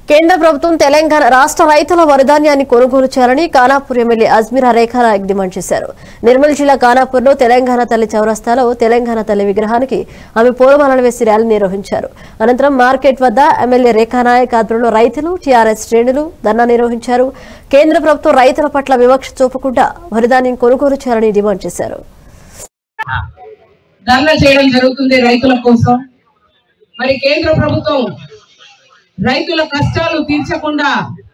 కేంద్ర ప్రభుత్వం తెలంగాణ రాష్ట్ర రైతుల వరధాన్యాన్ని కొనుగోలు చేయాలని కానాపూర్ ఎమ్మెల్యే అజ్మీరా రేఖానాయక్ డిమాండ్ చేశారు నిర్మల్ జిల్లా కానాపూర్లో తెలంగాణ తల్లి చౌరస్తాలో తెలంగాణ తల్లి విగ్రహానికి ఆమె పూలమాలలు వేసి ర్యాలీ నిర్వహించారు అనంతరం మార్కెట్ వద్ద ఎమ్మెల్యే రేఖానాయక్ ఆధ్వర్యంలో రైతులు టీఆర్ఎస్ శ్రేణులు ధర్నా నిర్వహించారు కేంద్ర ప్రభుత్వం రైతుల పట్ల వివక్ష చూపకుండా వరధాన్యం కొనుగోలు చేయాలని డిమాండ్ చేశారు ధర్నా చేయడం జరుగుతుంది రైతుల కోసం మరి కేంద్ర ప్రభుత్వం రైతుల కష్టాలు తీర్చకుండా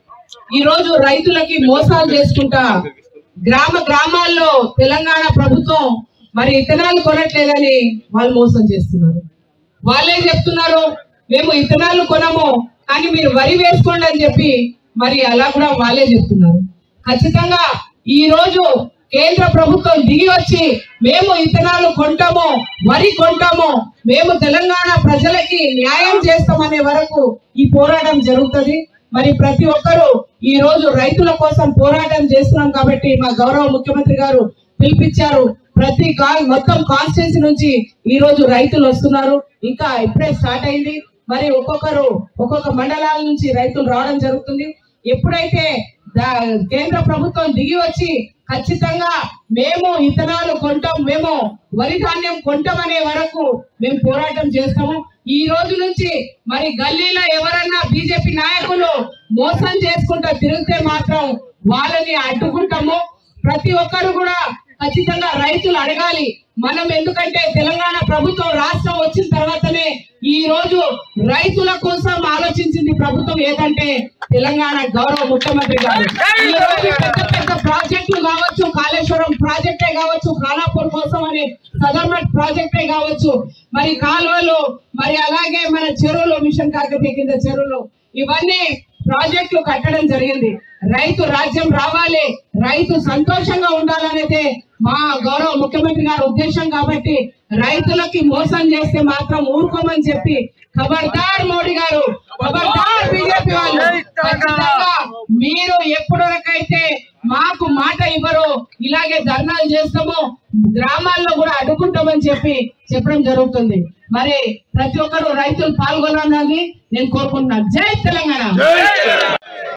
ఈ రోజు రైతులకి మోసాలు చేసుకుంటా గ్రామ గ్రామాల్లో తెలంగాణ ప్రభుత్వం మరి ఇథనాలు కొనట్లేదని వాళ్ళు మోసం చేస్తున్నారు వాళ్ళే చెప్తున్నారు మేము ఇథనాలు కొనము కానీ మీరు వరి వేసుకోండి అని చెప్పి మరి అలా కూడా వాళ్ళే చెప్తున్నారు ఖచ్చితంగా ఈ రోజు కేంద్ర ప్రభుత్వం దిగి వచ్చి మేము ఇథనాలు కొంటాము వరి కొంటాము మేము తెలంగాణ ప్రజలకి న్యాయం చేస్తామనే వరకు ఈ పోరాటం జరుగుతుంది మరి ప్రతి ఒక్కరూ ఈ రోజు రైతుల కోసం పోరాటం చేస్తున్నాం కాబట్టి మా గౌరవ ముఖ్యమంత్రి గారు పిలిపించారు ప్రతి కా- మొత్తం కాన్స్టిట్యూన్సీ నుంచి ఈ రోజు రైతులు వస్తున్నారు ఇంకా ఇప్పుడే స్టార్ట్ అయింది మరి ఒక్కొక్కరు ఒక్కొక్క మండలాల నుంచి రైతులు రావడం జరుగుతుంది ఎప్పుడైతే దా- కేంద్ర ప్రభుత్వం దిగి వచ్చి ఖచ్చితంగా మేము ఇతనాలు కొంటాం మేము వరి ధాన్యం కొంటామనే వరకు మేము పోరాటం చేస్తాము ఈ రోజు నుంచి మరి గల్లీలో ఎవరన్నా బీజేపీ నాయకులు మోసం చేసుకుంటా తిరిగితే మాత్రం వాళ్ళని అడ్డుకుంటాము ప్రతి ఒక్కరు కూడా ఖచ్చితంగా రైతులు అడగాలి మనం ఎందుకంటే తెలంగాణ ప్రభుత్వం రాష్ట్రం వచ్చిన తర్వాతనే ఈ రోజు రైతుల కోసం ఆలోచించింది ప్రభుత్వం ఏదంటే తెలంగాణ గౌరవ ముఖ్యమంత్రి గారు ఈ రోజు పెద్ద పెద్ద ప్రాజెక్టులు కావచ్చు కాళేశ్వరం ప్రాజెక్టే కావచ్చు ఖానాపూర్ కోసం అని సదర్మట్ ప్రాజెక్టే కావచ్చు మరి కాలువలు మరి అలాగే మన చెరువులు మిషన్ కాకతీయ కింద చెరువులు ఇవన్నీ ప్రాజెక్టులు కట్టడం జరిగింది రైతు రాజ్యం రావాలి రైతు సంతోషంగా ఉండాలనేదే మా గౌరవ ముఖ్యమంత్రి గారి ఉద్దేశం కాబట్టి రైతులకి మోసం చేస్తే మాత్రం ఊరుకోమని చెప్పి ఖబర్దార్ మోడీ గారు ఖబర్దార్ బీజేపీ వాళ్ళు ఖచ్చితంగా మీరు ఎప్పటివరకైతే మాకు మాట ఇవ్వరు ఇలాగే ధర్నాలు చేస్తాము గ్రామాల్లో కూడా అడ్డుకుంటామని చెప్పి చెప్పడం జరుగుతుంది మరి ప్రతి ఒక్కరు రైతులు పాల్గొనాలని నేను కోరుకుంటున్నాను జై తెలంగాణ